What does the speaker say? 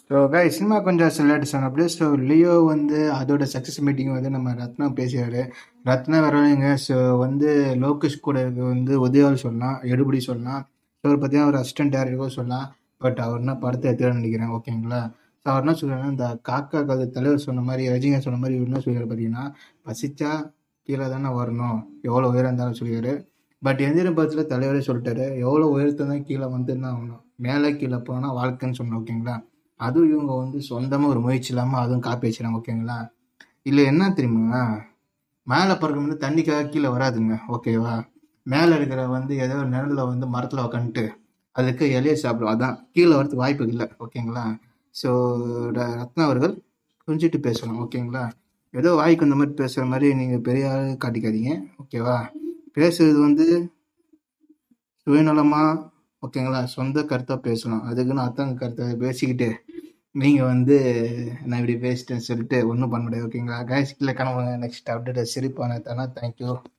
so கை cinema கொஞ்சம் latest ஆன அப்படியே ஸோ லியோ வந்து அதோட சக்ஸஸ் மீட்டிங் வந்து நம்ம ரத்னா பேசியாரு ரத்னா வரலைங்க ஸோ வந்து லோகேஷ் கூட இருக்க வந்து உதயால் சொல்லலாம் எடுபடி சொல்லலாம் ஸோ அவர் பார்த்தீங்கன்னா ஒரு அசிஸ்டன்ட் டேரக்டரும் சொல்லலாம் பட் அவர் என்ன படத்தை எடுத்துன்னு நினைக்கிறேன் ஓகேங்களா ஸோ அவர் என்ன சொல்கிறாருன்னா இந்த காக்கா கதை தலைவர் சொன்ன மாதிரி ரஜினிகாந்த் சொன்ன மாதிரி இவர் என்ன சொல்லியாரு பார்த்தீங்கன்னா பசிச்சா கீழே தானே வரணும் எவ்வளோ உயரம் இருந்தாலும் சொல்லியாரு பட் எந்திர படத்தில் தலைவரே சொல்லிட்டாரு எவ்வளோ உயரத்தை தான் கீழே வந்து தான் ஆகணும் மேலே கீழே போனால் வாழ்க்கைன்னு சொன்னோம் ஓகேங்களா அதுவும் இவங்க வந்து சொந்தமாக ஒரு முயற்சி இல்லாமல் அதுவும் காப்பி வச்சுறாங்க ஓகேங்களா இல்லை என்ன தெரியுமா மேலே பறக்கும் வந்து தண்ணிக்காக கீழே வராதுங்க ஓகேவா மேலே இருக்கிற வந்து ஏதோ ஒரு நிழலில் வந்து மரத்தில் உக்காந்துட்டு அதுக்கு இலைய சாப்பிடும் அதான் கீழே வரதுக்கு வாய்ப்பு இல்லை ஓகேங்களா ஸோ ரத்னா அவர்கள் புரிஞ்சுட்டு பேசலாம் ஓகேங்களா ஏதோ வாய்க்கு இந்த மாதிரி பேசுகிற மாதிரி நீங்கள் பெரிய ஆள் காட்டிக்காதீங்க ஓகேவா பேசுறது வந்து சுயநலமாக ஓகேங்களா சொந்த கருத்தாக பேசலாம் அதுக்குன்னு அத்தங்க கருத்தை பேசிக்கிட்டு நீங்கள் வந்து நான் இப்படி பேசிட்டேன்னு சொல்லிட்டு ஒன்றும் பண்ண முடியாது ஓகேங்களா கேஸ் கீழே கிளம்புங்க நெக்ஸ்ட் அப்டேட் சிரிப்பான தானே தேங்க்யூ